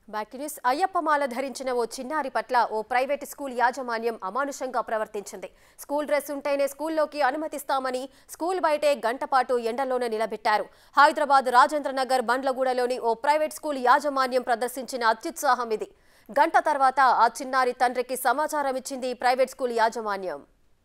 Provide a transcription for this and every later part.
Back to news అయ్యప్పమాల ధరించిన ఓ చిన్నారి పట్ల ఓ ప్రైవేట్ స్కూల్ యాజమాన్యం అమానుషంగా ప్రవర్తించింది స్కూల్ డ్రెస్ ఉంటేనే స్కూల్లోకి అనుమతిస్తామని స్కూల్ బయటే గంట పాటు ఎండలోనే నిలబెట్టారు హైదరాబాద్ రాజేంద్ర నగర్ బండ్లగూడలోని ఓ ప్రైవేట్ స్కూల్ యాజమాన్యం ప్రదర్శించిన అత్యుత్సాహం ఇది గంట తర్వాత ఆ చిన్నారి తండ్రికి సమాచారం ఇచ్చింది ప్రైవేట్ స్కూల్ యాజమాన్యం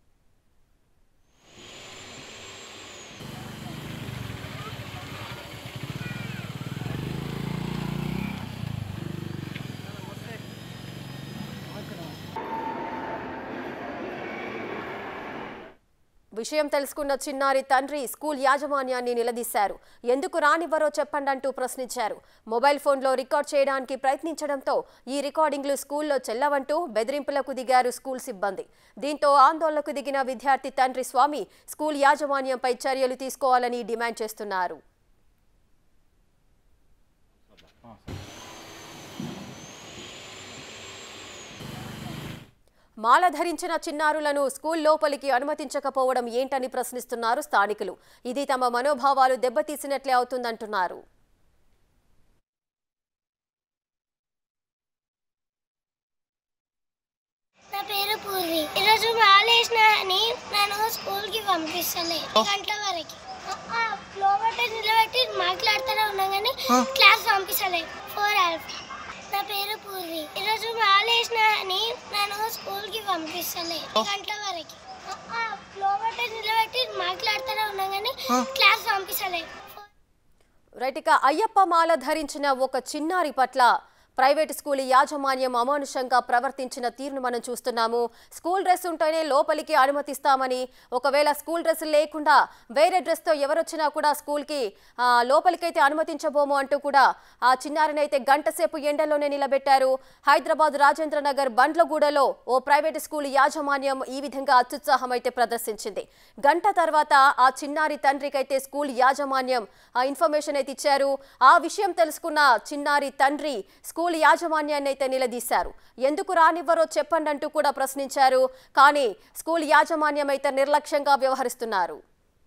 విషయం తెలుసుకున్న చిన్నారి తండ్రి స్కూల్ యాజమాన్యాన్ని నిలదీశారు ఎందుకు రానివ్వరో చెప్పండి అంటూ ప్రశ్నించారు మొబైల్ ఫోన్లో రికార్డ్ చేయడానికి ప్రయత్నించడంతో ఈ రికార్డింగ్లు స్కూల్లో చెల్లవంటూ బెదిరింపులకు దిగారు స్కూల్ సిబ్బంది దీంతో ఆందోళనకు దిగిన విద్యార్థి తండ్రి స్వామి స్కూల్ యాజమాన్యంపై చర్యలు తీసుకోవాలని డిమాండ్ చేస్తున్నారు మాల ధరించిన చిన్నారులను స్కూల్ లోపలికి అనుమతించకపోవడం ఏంటని ప్రశ్నిస్తున్నారు స్థానికులు ఇది తమ మనోభావాలు దెబ్బతీసినట్లే అవుతుందంటున్నారు నా పేరు పూర్వి ఈరోజు మాలేసిన అని నన్ను స్కూల్కి పంపిస్తలే గంటల వరకు ఆ, లోపల నిలబెట్టి మాట్లాడుతూనే ఉన్నా కానీ క్లాస్ పంపిస్తలే ఫోర్ ఆల్ఫా నా పేరు పూర్వి ఈరోజు మాలేసిన అని నన్ను స్కూల్కి పంపిస్తలే గంటల వరకు ఆ, లోపల నిలబెట్టి మాట్లాడుతూనే ఉన్నా కానీ క్లాస్ పంపిస్తలే రైట్ ఇక అయ్యప్ప మాల ధరించిన ఒక చిన్నారి పట్ల ప్రైవేట్ స్కూల్ యాజమాన్యం అమానుషంగా ప్రవర్తించిన తీరును మనం చూస్తున్నాము స్కూల్ డ్రెస్ ఉంటేనే లోపలికి అనుమతిస్తామని ఒకవేళ స్కూల్ డ్రెస్ లేకుండా వేరే డ్రెస్తో ఎవరొచ్చినా కూడా స్కూల్కి ఆ, లోపలికైతే అనుమతించబోము అంటూ కూడా ఆ చిన్నారిని అయితే గంట సేపు ఎండలోనే నిలబెట్టారు హైదరాబాద్ రాజేంద్ర నగర్ బండ్లగూడలో ఓ ప్రైవేట్ స్కూల్ యాజమాన్యం ఈ విధంగా అత్యుత్సాహం అయితే ప్రదర్శించింది గంట తర్వాత ఆ చిన్నారి తండ్రికైతే స్కూల్ యాజమాన్యం ఆ ఇన్ఫర్మేషన్ అయితే ఇచ్చారు ఆ విషయం తెలుసుకున్న చిన్నారి తండ్రి స్కూల్ యాజమాన్యాన్ని అయితే నిలదీశారు ఎందుకు రానివ్వరో చెప్పండి అంటూ కూడా ప్రశ్నించారు కానీ స్కూల్ యాజమాన్యం అయితే నిర్లక్ష్యంగా వ్యవహరిస్తున్నారు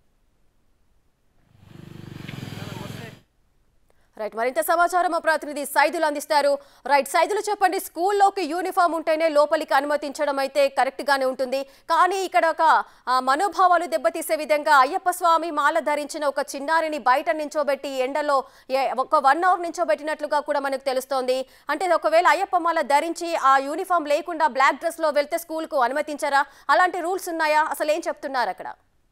రైట్ మరింత సమాచారం మా ప్రతినిధి సైదులు అందిస్తారు రైట్ సైదులు చెప్పండి స్కూల్లోకి యూనిఫామ్ ఉంటేనే లోపలికి అనుమతించడం అయితే కరెక్ట్ గానే ఉంటుంది కానీ ఇక్కడ ఒక ఆ, మనోభావాలు దెబ్బతీసే విధంగా అయ్యప్ప స్వామి మాల ధరించిన ఒక చిన్నారిని బయట నించోబెట్టి ఎండలో ఏ- ఒక వన్ అవర్ నించోబెట్టినట్లుగా కూడా మనకు తెలుస్తోంది అంటే ఒకవేళ అయ్యప్ప మాల ధరించి ఆ యూనిఫామ్ లేకుండా బ్లాక్ డ్రెస్ లో వెళ్తే స్కూల్ కు అనుమతించరా అలాంటి రూల్స్ ఉన్నాయా అసలు ఏం చెప్తున్నారు అక్కడ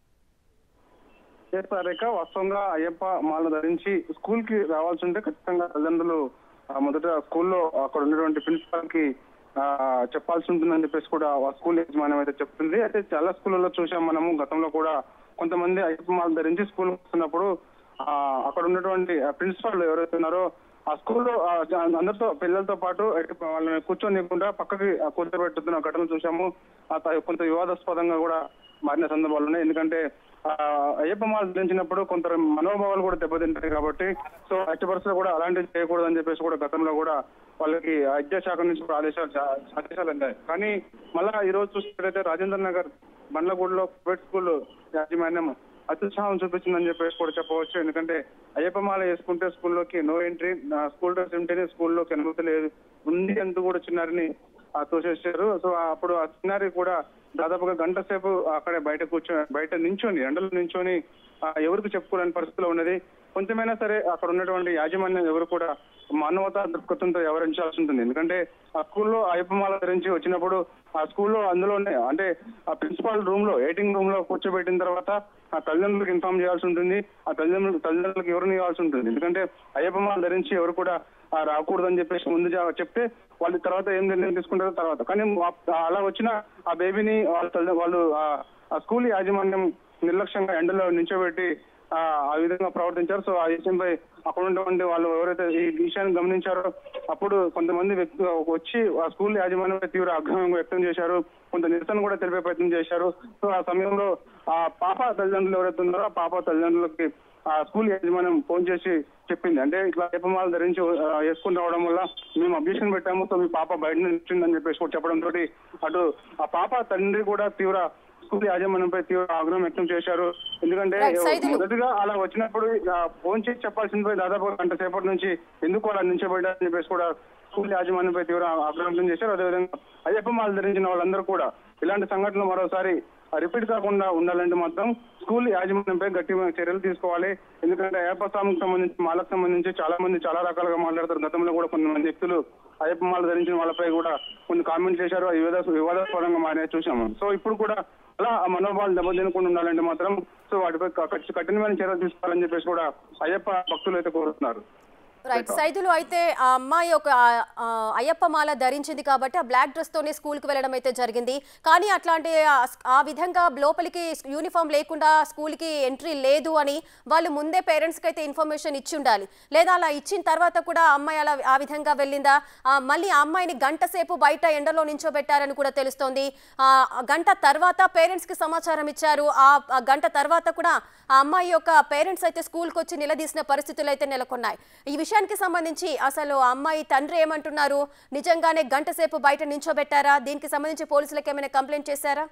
రేఖ వాస్తవంగా అయ్యప్ప మాల ధరించి స్కూల్ కి రావాల్సి ఉంటే ఖచ్చితంగా తల్లిదండ్రులు ఆ, మొదట స్కూల్లో అక్కడ ఉన్నటువంటి ప్రిన్సిపాల్ కి ఆ, చెప్పాల్సి ఉంటుందని చెప్పేసి కూడా ఆ స్కూల్ యజమాన్యం అయితే చెప్తుంది అయితే చాలా స్కూళ్ళలో చూసాం మనము గతంలో కూడా కొంతమంది అయ్యప్ప మాల ధరించి స్కూల్ వస్తున్నప్పుడు ఆ, అక్కడ ఉన్నటువంటి ప్రిన్సిపాల్ ఎవరైతే ఉన్నారో ఆ స్కూల్లో ఆ, జ- అందరితో పిల్లలతో పాటు ఎటు వాళ్ళని కూర్చోనివ్వకుండా పక్కకి ఆ, కూర్చోబెట్టుతున్న ఘటన చూసాము ఆ త- కొంత వివాదాస్పదంగా కూడా మారిన సందర్భాలు ఉన్నాయి ఎందుకంటే ఆ, అయ్యప్ప మాల ధరించినప్పుడు కొంత మనోభావాలు కూడా దెబ్బతింటాయి కాబట్టి సో అట్టి పరిస్థితులు కూడా అలాంటివి చేయకూడదని చెప్పేసి కూడా గతంలో కూడా వాళ్ళకి విద్యాశాఖ నుంచి కూడా ఆదేశాలు జా- ఆదేశాలు అందాయి కానీ మళ్ళా ఈ రోజు చూసినట్లయితే రాజేంద్ర నగర్ బండ్లగూడలో ప్రైవేట్ స్కూల్ యాజమాన్యం అత్యుత్సాహం చూపించిందని చెప్పేసి కూడా చెప్పవచ్చు ఎందుకంటే అయ్యప్ప మాల వేసుకుంటే స్కూల్లోకి నో ఎంట్రీ స్కూల్ డ్రెస్ ఉంటేనే స్కూల్లోకి అనుమతి లేదు ఉంది అంటూ కూడా చిన్నారిని ఆ, తోసేశారు సో అప్పుడు ఆ చిన్నారి కూడా దాదాపుగా గంట సేపు అక్కడే బయట కూర్చొని బయట నించొని ఎండలో నించొని ఆ, ఎవరికి చెప్పుకోలేని పరిస్థితిలో ఉన్నది కొంచెమైనా సరే అక్కడ ఉన్నటువంటి యాజమాన్యం ఎవరు కూడా మానవతా దృక్పథంతో వ్యవహరించాల్సి ఉంటుంది ఎందుకంటే ఆ స్కూల్లో అయ్యప్పమాల ధరించి వచ్చినప్పుడు ఆ స్కూల్లో అందులోనే అంటే ఆ ప్రిన్సిపాల్ రూమ్ లో ఎయిటింగ్ రూమ్ లో కూర్చోబెట్టిన తర్వాత ఆ తల్లిదండ్రులకు ఇన్ఫార్మ్ చేయాల్సి ఉంటుంది ఆ తల్లిదండ్రులు తల్లిదండ్రులకు ఎవరిని ఇవ్వాల్సి ఉంటుంది ఎందుకంటే అయ్యప్పమాల ధరించి ఎవరు కూడా ఆ, రాకూడదని చెప్పేసి ముందు జా- చెప్తే వాళ్ళు తర్వాత ఏం నిర్ణయం తీసుకుంటారో తర్వాత కానీ ఆ- అలా వచ్చిన ఆ బేబీని వాళ్ళ తల్లి- వాళ్ళు ఆ- ఆ స్కూల్ యాజమాన్యం నిర్లక్ష్యంగా ఎండలో నించోబెట్టి ఆ ఆ విధంగా ప్రవర్తించారు సో ఆ విషయంపై అక్కడ ఉన్నటువంటి వాళ్ళు ఎవరైతే ఈ విషయాన్ని గమనించారో అప్పుడు కొంతమంది వ్యక్తులు వచ్చి ఆ స్కూల్ యాజమాన్యంపై తీవ్ర ఆగ్రహం వ్యక్తం చేశారు కొంత నిరసన కూడా తెలిపే ప్రయత్నం చేశారు సో ఆ సమయంలో ఆ పాప తల్లిదండ్రులు ఎవరైతే ఉన్నారో ఆ పాప తల్లిదండ్రులకి ఆ స్కూల్ యాజమాన్యం ఫోన్ చేసి చెప్పింది అంటే ఇట్లా దీపమాల ధరించి ఆ, వేసుకుని రావడం వల్ల మేము అబ్జెక్షన్ పెట్టాము సో మీ పాప బయట నిల్చుందని చెప్పేసి కూడా చెప్పడం తోటి అటు ఆ పాప తండ్రి కూడా తీవ్ర స్కూల్ యాజమాన్యంపై తీవ్ర ఆగ్రహం వ్యక్తం చేశారు ఎందుకంటే Right, సైదులు. మొదటిగా అలా వచ్చినప్పుడు ఆ, ఫోన్ చేసి చెప్పాల్సింది పోయి దాదాపు గంట సేపటి నుంచి ఎందుకు అలా నిలిచబడ్డారని చెప్పేసి కూడా స్కూల్ యాజమాన్యంపై తీవ్ర ఆగ్రహం వ్యక్తం చేశారు అదేవిధంగా అయ్యప్ప మాల ధరించిన వాళ్ళందరూ కూడా ఇలాంటి సంఘటనలు మరోసారి రిపీట్ కాకుండా ఉండాలంటే మాత్రం స్కూల్ యాజమాన్యంపై గట్టి చర్యలు తీసుకోవాలి ఎందుకంటే అయ్యప్ప స్వామికి సంబంధించి మాలకు సంబంధించి చాలా మంది చాలా రకాలుగా మాట్లాడతారు గతంలో కూడా కొంతమంది వ్యక్తులు అయ్యప్ప మాల ధరించిన వాళ్ళపై కూడా కొన్ని కామెంట్ చేశారు అది వివాద వివాదాస్పదంగా మారే చూసాము సో ఇప్పుడు కూడా అలా ఆ మనోభావాలు దెబ్బతినకుండా ఉండాలంటే మాత్రం సో వాటిపై కఠి- కఠినమైన చర్యలు తీసుకోవాలని చెప్పేసి కూడా అయ్యప్ప భక్తులు అయితే కోరుతున్నారు రైట్ సైదులు అయితే ఆ అమ్మాయి ఒక ఆ, ఆ, అయ్యప్ప మాల ధరించింది కాబట్టి ఆ బ్లాక్ డ్రెస్ తోనే స్కూల్ కి వెళ్ళడం అయితే జరిగింది కానీ అట్లాంటి ఆ- ఆ విధంగా లోపలికి యూనిఫామ్ లేకుండా స్కూల్ కి ఎంట్రీ లేదు అని వాళ్ళు ముందే పేరెంట్స్ కి అయితే ఇన్ఫర్మేషన్ ఇచ్చి ఉండాలి లేదా అలా ఇచ్చిన తర్వాత కూడా ఆ అమ్మాయి అలా ఆ విధంగా వెళ్ళిందా ఆ, మళ్ళీ ఆ అమ్మాయిని గంట సేపు బయట ఎండలో నించోబెట్టారని కూడా తెలుస్తోంది ఆ ఆ గంట తర్వాత పేరెంట్స్ కి సమాచారం ఇచ్చారు ఆ ఆ గంట తర్వాత కూడా ఆ అమ్మాయి యొక్క పేరెంట్స్ అయితే స్కూల్కి వచ్చి నిలదీసిన పరిస్థితులు అయితే నెలకొన్నాయి ఈ విషయానికి సంబంధించి అసలు ఆ అమ్మాయి తండ్రి ఏమంటున్నారు నిజంగానే గంట సేపు బయట నించోబెట్టారా దీనికి సంబంధించి పోలీసులకు ఏమైనా కంప్లైంట్ చేశారా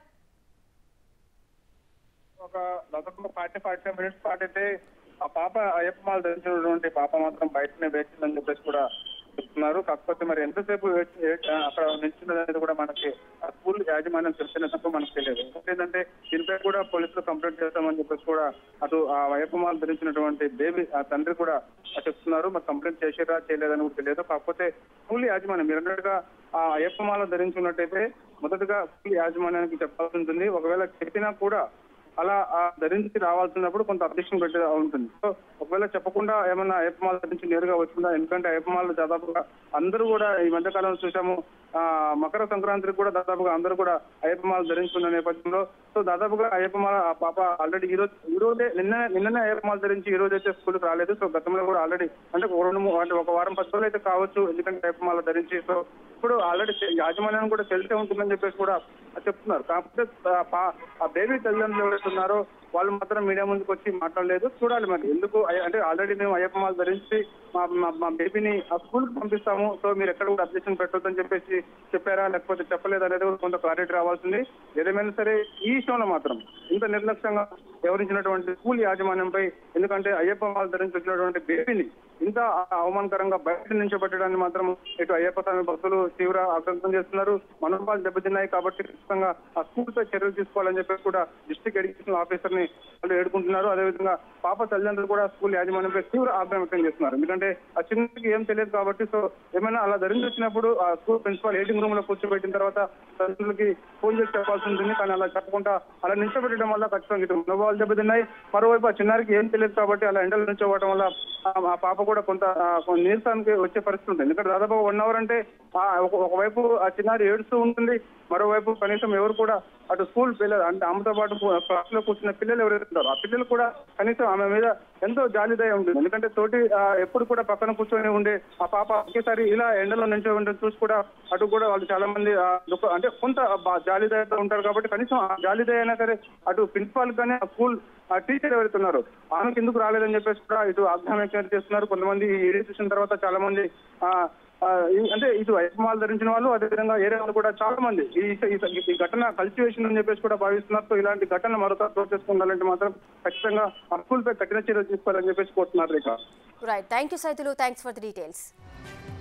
ఒక దాదాపు ఫార్టీ ఫార్టీ ఫైవ్ మినిట్స్ పాటు అయితే ఆ పాప అయ్యప్ప మాల ధరించినటువంటి పాప మాత్రం బయటనే వేచిందని చెప్పేసి కూడా చెప్తున్నారు కాకపోతే మరి ఎంతసేపు వేచి- వేచి- అక్కడ నిల్చున్నది అనేది కూడా మనకి ఆ స్కూల్ యాజమాన్యం తెలిసిన తప్ప మనకు తెలియదు ఏంటంటే దీనిపై కూడా పోలీసులు కంప్లైంట్ చేస్తామని చెప్పేసి కూడా అటు ఆ అయ్యప్ప మాల ధరించినటువంటి బేబీ ఆ తండ్రి కూడా చెప్తున్నారు మరి కంప్లైంట్ చేసారా చేయలేదని కూడా తెలియదు కాకపోతే స్కూల్ యాజమాన్యం మీరు అన్నట్టుగా ఆ అయ్యప్ప మాల ధరించున్నట్టయితే మొదటగా స్కూల్ యాజమాన్యానికి చెప్పాల్సి ఉంటుంది ఒకవేళ చెప్పినా కూడా అలా ఆ ధరించి రావాల్సినప్పుడు కొంత అబ్జెక్షన్ పెట్టే ఉంటుంది సో ఒకవేళ చెప్పకుండా ఏమన్నా అయ్యప్పమాల ధరించి నేరుగా వచ్చిందా ఎందుకంటే అయ్యప్పమాల దాదాపుగా అందరూ కూడా ఈ మధ్య కాలంలో చూసాము ఆ మకర సంక్రాంతికి కూడా దాదాపుగా అందరూ కూడా అయ్యప్పమాల ధరించుకున్న నేపథ్యంలో సో దాదాపుగా అయ్యప్పమాల ఆ పాప ఆల్రెడీ ఈ రోజు ఈ రోజే నిన్న నిన్ననే అయ్యప్పమాల ధరించి ఈ రోజు అయితే స్కూల్కి రాలేదు సో గతంలో కూడా ఆల్రెడీ అంటే ఒక రెండు మూడు అంటే ఒక వారం పది రోజులు అయితే కావచ్చు ఎందుకంటే అయ్యప్పమాల ధరించి సో ఇప్పుడు ఆల్రెడీ యాజమాన్యం కూడా తెలిసే ఉంటుందని చెప్పేసి కూడా చెప్తున్నారు కాకపోతే ఆ పా- ఆ బేబీ తల్లిదండ్రులు ఎవరైతే ఉన్నారో వాళ్ళు మాత్రం మీడియా ముందుకు వచ్చి మాట్లాడలేదు చూడాలి మరి ఎందుకు అయ్య- అంటే ఆల్రెడీ మేము అయ్యప్ప మాల ధరించి మా మా- మా బేబీని ఆ స్కూల్ కి పంపిస్తాము సో మీరు ఎక్కడ కూడా అబ్జెక్షన్ పెట్టొద్దని చెప్పేసి చెప్పారా లేకపోతే చెప్పలేదు అనేది కూడా కొంత క్లారిటీ రావాల్సింది ఏదేమైనా సరే ఈ విషయంలో మాత్రం ఇంత నిర్లక్ష్యంగా వ్యవహరించినటువంటి స్కూల్ యాజమాన్యంపై ఎందుకంటే అయ్యప్ప మాల ధరించి వచ్చినటువంటి బేబీని ఇంత అవమానకరంగా బయట నుంచి పెట్టడాన్ని మాత్రం ఇటు అయ్యప్ప స్వామి భక్తులు తీవ్ర ఆగ్రహం చేస్తున్నారు మనోభావాలు దెబ్బతిన్నాయి కాబట్టి ఖచ్చితంగా ఆ స్కూల్ పై చర్యలు తీసుకోవాలని చెప్పేసి కూడా డిస్ట్రిక్ట్ ఎడ్యుకేషన్ ఆఫీసర్ ని వాళ్ళు ఏడుకుంటున్నారు అదేవిధంగా పాప తల్లిదండ్రులు కూడా స్కూల్ యాజమాన్యంపై తీవ్ర ఆగ్రహం వ్యక్తం చేస్తున్నారు ఎందుకంటే ఆ చిన్నకి ఏం తెలియదు కాబట్టి సో ఏమైనా అలా ధరించి వచ్చినప్పుడు ఆ స్కూల్ ప్రిన్సిపాల్ ఎయిటింగ్ రూమ్ లో కూర్చోబెట్టిన తర్వాత తల్లిదండ్రులకి ఫోన్ చేసి చెప్పాల్సి ఉంటుంది కానీ అలా చెప్పకుండా అలా నిల్చోబెట్టడం వల్ల ఖచ్చితంగా ఇటు మనోభావాలు దెబ్బతిన్నాయి మరోవైపు ఆ చిన్నారికి ఏం తెలియదు కాబట్టి అలా ఎండలు నిల్చోవడం వల్ల ఆ- ఆ పాప కూడా కొంత ఆ, కొంత నీరసానికి వచ్చే పరిస్థితి ఉంటుంది ఎందుకంటే దాదాపు వన్ అవర్ అంటే ఆ ఒక- ఒకవైపు ఆ చిన్నారి ఏడుస్తూ ఉంటుంది మరోవైపు కనీసం ఎవరు కూడా అటు స్కూల్ పిల్లలు అంటే ఆమెతో పాటు క్లాస్ లో కూర్చున్న పిల్లలు ఎవరైతే ఉంటారో ఆ పిల్లలు కూడా కనీసం ఆమె మీద ఎంతో జాలిదయ ఉంటుంది ఎందుకంటే తోటి ఆ, ఎప్పుడు కూడా పక్కన కూర్చొని ఉండే ఆ పాప ఒకేసారి ఇలా ఎండలో నుంచి ఉండడం చూసి కూడా అటు కూడా వాళ్ళు చాలా మంది ఆ, దుఃఖ అంటే కొంత బా- జాలిదయతో ఉంటారు కాబట్టి కనీసం ఆ జాలిదయ అయినా సరే అటు ప్రిన్సిపాల్ కానీ ఆ స్కూల్ ఆ టీచర్ ఎవరైతే ఉన్నారో ఆమెకి ఎందుకు రాలేదని చెప్పేసి కూడా ఇటు ఆగ్రహం వ్యక్తం చేస్తున్నారు కొంతమంది ఈ వీడియో చూసిన తర్వాత చాలా మంది ఆ ఆ, ఈ- అంటే ఇటు ఐస్మాల్ ధరించిన వాళ్ళు అదేవిధంగా ఏరియా వాళ్ళు కూడా చాలా మంది ఈ ఈ- ఈ ఘటన కల్టివేషన్ అని చెప్పేసి కూడా భావిస్తున్నారు సో ఇలాంటి ఘటన మరొక చోటు చేసుకుండాలంటే మాత్రం ఖచ్చితంగా ఆ స్కూల్ పై కఠిన చర్యలు తీసుకోవాలని చెప్పేసి కోరుతున్నారు ఇక రైట్ థ్యాంక్ యూ సైతులు థ్యాంక్స్ ఫర్ ది డీటెయిల్స్